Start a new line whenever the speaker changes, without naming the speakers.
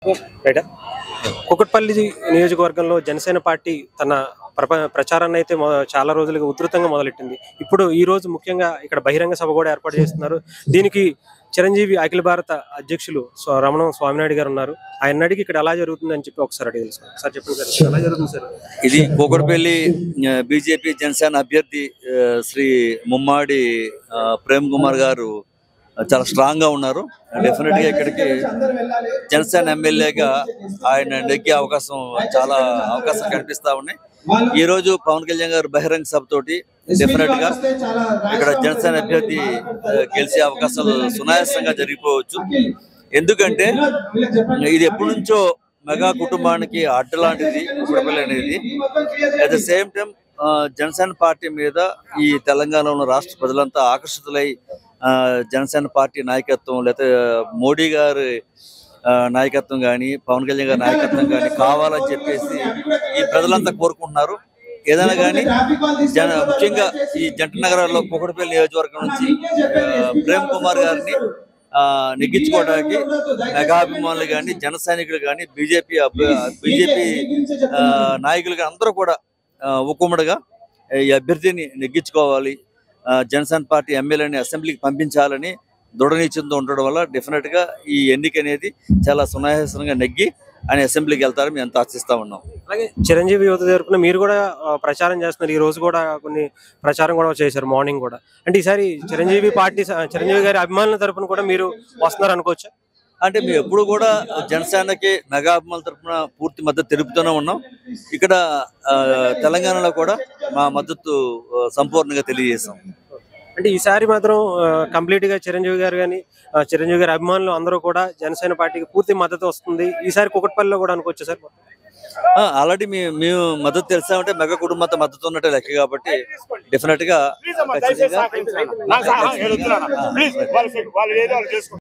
రైటా కుకట్పల్లి నియోజకవర్గంలో జనసేన పార్టీ తన ప్రప ప్రచారాన్ని అయితే మొ- చాలా రోజులుగా ఉధృతంగా మొదలెట్టింది ఇప్పుడు ఈ రోజు ముఖ్యంగా ఇక్కడ బహిరంగ సభ కూడా ఏర్పాటు చేస్తున్నారు దీనికి చిరంజీవి అఖిల భారత అధ్యక్షులు స్వ- రమణ స్వామినాయుడు గారు ఉన్నారు ఆయన అడిగి ఇక్కడ ఎలా జరుగుతుంది అని చెప్పి ఒకసారి అడిగి తెలుసు సార్ చెప్పండి సార్ ఎలా జరుగుతుంది సార్
ఇది కూకట్పల్లి బీజేపీ జనసేన అభ్యర్థి ఆ, శ్రీ ముమ్మాడి ఆ, ప్రేమ్ కుమార్ గారు చాలా స్ట్రాంగ్ గా ఉన్నారు డెఫినెట్ గా ఇక్కడికి జనసేన ఎమ్మెల్యేగా ఆయన నెగ్గే అవకాశం చాలా అవకాశం కనిపిస్తా ఉన్నాయి ఈ రోజు పవన్ కళ్యాణ్ గారు బహిరంగ సభ తోటి డెఫినెట్ గా ఇక్కడ జనసేన అభ్యర్థి ఆ, గెలిచే అవకాశాలు సునాయాసంగా జరిగిపోవచ్చు ఎందుకంటే ఇది ఎప్పటి నుంచో మెగా కుటుంబానికి అడ్డలాంటిది కుటుంబం అనేది at the same time Janasena party మీద ఈ తెలంగాణలో ఉన్న రాష్ట్ర ప్రజలంతా ఆకర్షితులై ఆ, జనసేన పార్టీ నాయకత్వం లేకపోతే మోడీ గారి ఆ, నాయకత్వం కానీ పవన్ కళ్యాణ్ గారి నాయకత్వం కానీ కావాలని చెప్పేసి ఈ ప్రజలంతా కోరుకుంటున్నారు ఏదైనా కానీ జన ముఖ్యంగా ఈ జంట నగరాల్లో కుకటపల్లి నియోజకవర్గం నుంచి ఆ, ప్రేమ్ కుమార్ గారిని ఆ, నెగ్గించుకోవడానికి మెగాభిమానులు కానీ జన సైనికులు కానీ బీజేపీ బీజేపీ నాయకులు కానీ అందరూ కూడా ఆ, ఉక్కుమ్మడిగా ఈ అభ్యర్థిని నెగ్గించుకోవాలి ఆ, జనసేన పార్టీ ఎమ్మెల్యేని అసెంబ్లీకి పంపించాలని దృఢ నిశ్చయంతో ఉండడం వల్ల డెఫినెట్ గా ఈ ఎన్నిక అనేది చాలా సునాయాసంగా నెగ్గి ఆయన అసెంబ్లీకి వెళ్తారని మేము ఆశిస్తా ఉన్నాం
అలాగే చిరంజీవి యువత తరపున మీరు కూడా ఆ, ప్రచారం చేస్తున్నారు ఈ రోజు కూడా కొన్ని ప్రచారం కూడా చేశారు మార్నింగ్ కూడా అంటే ఈసారి చిరంజీవి పార్టీ స- చిరంజీవి గారి అభిమానుల తరపున కూడా మీరు వస్తున్నారు అనుకోవచ్చా
అంటే మేము ఎప్పుడు కూడా జనసేనకి మెగా అభిమానుల తరఫున పూర్తి మద్దతు తెలుపుతూనే ఉన్నాం ఇక్కడ ఆ, తెలంగాణలో కూడా మా మద్దతు ఆ, సంపూర్ణంగా తెలియజేశాం
అంటే ఈసారి మాత్రం కంప్లీట్ గా చిరంజీవి గారు కానీ చిరంజీవి గారి అభిమానులు అందరూ కూడా జనసేన పార్టీకి పూర్తి మద్దతు వస్తుంది ఈసారి కుకట్పల్లిలో కూడా అనుకోవచ్చు సార్
ఆల్రెడీ మేము మేము మద్దతు తెలిసామంటే మెగా కుటుంబంతో మద్దతు ఉన్నట్టే లెక్క కాబట్టి డెఫినెట్ గా ఖచ్చితంగా
నాకు సహా ఏడుతున్నాను ప్లీజ్ వాళ్ళు వాళ్ళు ఏదో వాళ్ళు చేసుకో